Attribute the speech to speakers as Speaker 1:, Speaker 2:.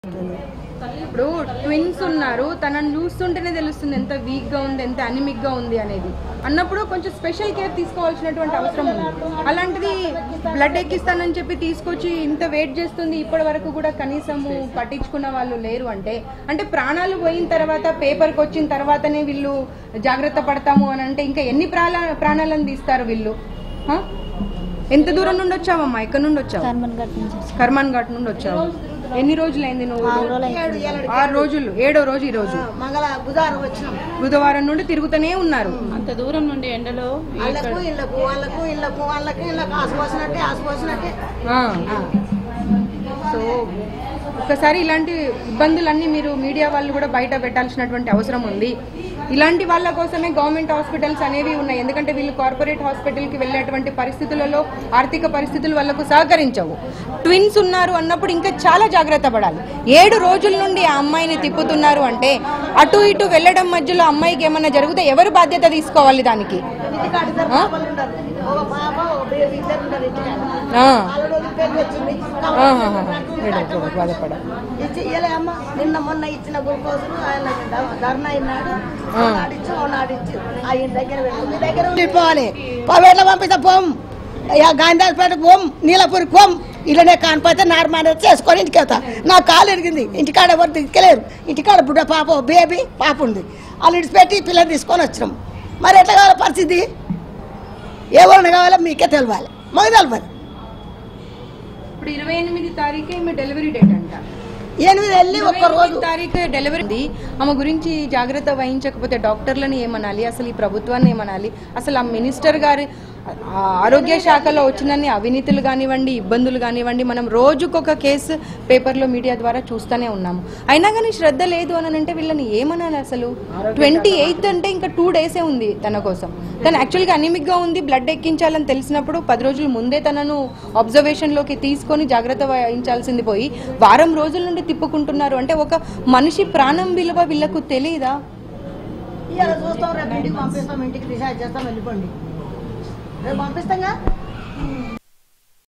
Speaker 1: ఇప్పుడు ట్విన్స్ ఉన్నారు తనని చూస్తుంటేనే తెలుస్తుంది ఎంత వీక్ గా ఉంది ఎంత అనిమిక్ గా ఉంది అనేది అన్నప్పుడు కొంచెం స్పెషల్ కేర్ తీసుకోవాల్సినటువంటి అవసరం ఉంది అలాంటిది బ్లడ్ ఎక్కిస్తానని చెప్పి తీసుకొచ్చి ఇంత వెయిట్ చేస్తుంది ఇప్పటి వరకు కూడా కనీసము పట్టించుకున్న వాళ్ళు లేరు అంటే అంటే ప్రాణాలు పోయిన తర్వాత పేపర్కి వచ్చిన తర్వాతనే వీళ్ళు జాగ్రత్త పడతాము అని అంటే ఇంకా ఎన్ని ప్రాణ ప్రాణాలను తీస్తారు వీళ్ళు హ? ఎంత దూరం నుండి వచ్చావమ్మా ఎక్కడి నుండి వచ్చావు
Speaker 2: కర్మన్ ఘాట్ నుంచి వచ్చాను.
Speaker 1: కర్మాన్ ఘాట్ నుండి వచ్చావు ఎన్ని రోజులైంది నువ్వు ఆరు రోజులు ఏడో రోజు ఈ రోజు
Speaker 3: మంగళ బుధవారం వచ్చినాం
Speaker 1: బుధవారం నుండి తిరుగుతూనే ఉన్నారు
Speaker 4: అంత దూరం నుండి ఎండలో
Speaker 3: వాళ్ళకు ఇళ్ళకు వాళ్ళకు ఇళ్ళకు వాళ్ళకి ఇళ్ళకు ఆసుపోసినట్టే ఆసుపోసినట్టే
Speaker 1: ఆ. సో ఒకసారి ఇలాంటి ఇబ్బందులన్నీ మీరు మీడియా వాళ్ళు కూడా బయట పెట్టాల్సినటువంటి అవసరం ఉంది ఇలాంటి వాళ్ళ కోసమే గవర్నమెంట్ హాస్పిటల్స్ అనేవి ఉన్నాయి ఎందుకంటే వీళ్ళు కార్పొరేట్ హాస్పిటల్కి వెళ్ళేటువంటి పరిస్థితులలో ఆర్థిక పరిస్థితులు వాళ్ళకు సహకరించవు ట్విన్స్ ఉన్నారు అన్నప్పుడు ఇంకా చాలా జాగ్రత్త పడాలి ఏడు రోజుల నుండి ఆ అమ్మాయిని తిప్పుతున్నారు అంటే అటు ఇటు వెళ్ళడం మధ్యలో అమ్మాయికి ఏమన్నా జరిగితే ఎవరు బాధ్యత తీసుకోవాలి దానికి
Speaker 3: ఇంటికాడ ఇద్దరు
Speaker 1: ఆ?
Speaker 3: పాపలు ఉండరు ఒక పాప ఒక బేబీ ఇద్దరు ఉండరు ఇంటికాడ
Speaker 1: ఆ.
Speaker 3: వాళ్ళ రోజు పెళ్లి వచ్చింది
Speaker 1: ఆహాహా. ఏడో, ఏడో, బాధపడ
Speaker 3: ఇచ్చి ఇయ్యలే అమ్మ నిన్న మొన్న ఇచ్చిన గ్లూకోజులు ఆయన ధ- ధర్నా అయినాడు
Speaker 1: ఆ.
Speaker 3: నాడిచ్చి నాడిచ్చి ఆ ఇంటి దగ్గర పెట్టు. మీ దగ్గర ఉండిపోవాలి కోవేట్ల పంపిస్తా పోం ఇక గాంధాపేట పోం నీలపూరి పోం ఇలానే కానిపోతే నార్మల్ చేసుకొని ఇంటికి వెళ్తా నా కాలు ఎరిగింది ఇంటికాడ ఎవరు దిక్కలేరు ఇంటికాడ బుడ్డ పాప బేబీ పాప ఉంది వాళ్ళు ఇడిచిపెట్టి పిల్లలు తీసుకొని వచ్చినాం మరి ఎట్లా కావాలి పరిస్థితి ఎవరిని కావాలో మీకే తెలియాలి మాకు తెలియాలి
Speaker 1: ఇప్పుడు ఇరవై ఎనిమిది తారీఖే మీ డెలివరీ డేట్ అంట
Speaker 3: ఎనిమిది వెళ్ళి ఒక్క రోజు
Speaker 1: తారీఖు డెలివరీ ఉంది ఆమె గురించి జాగ్రత్త వహించకపోతే డాక్టర్లను ఏమనాలి అసలు ఈ ప్రభుత్వాన్ని ఏమనాలి అసలు ఆ మినిస్టర్ గారి ఆ ఆరోగ్య శాఖలో వచ్చినన్ని అవినీతులు కానివ్వండి ఇబ్బందులు కానివ్వండి మనం రోజుకొక కేసు పేపర్లో మీడియా ద్వారా చూస్తూనే ఉన్నాము అయినా కానీ శ్రద్ధ లేదు అని అంటే వీళ్ళని ఏమనాలి అసలు ట్వంటీ ఎయిత్ అంటే ఇంకా టూ డేసే ఉంది తన కోసం తను యాక్చువల్గా అనిమిక్ గా ఉంది బ్లడ్ ఎక్కించాలని తెలిసినప్పుడు పది రోజుల ముందే తనను అబ్జర్వేషన్ లోకి తీసుకొని జాగ్రత్త వహించాల్సింది పోయి వారం రోజుల నుండి తిప్పుకుంటున్నారు అంటే ఒక మనిషి ప్రాణం విలువ వీళ్ళకు తెలియదా
Speaker 3: ఇవాళ చూస్తాం రేపు ఇంటికి పంపిస్తాం ఇంటికి డిసైడ్ చేస్తాం వెళ్ళిపోండి రేపు పంపిస్తాంగా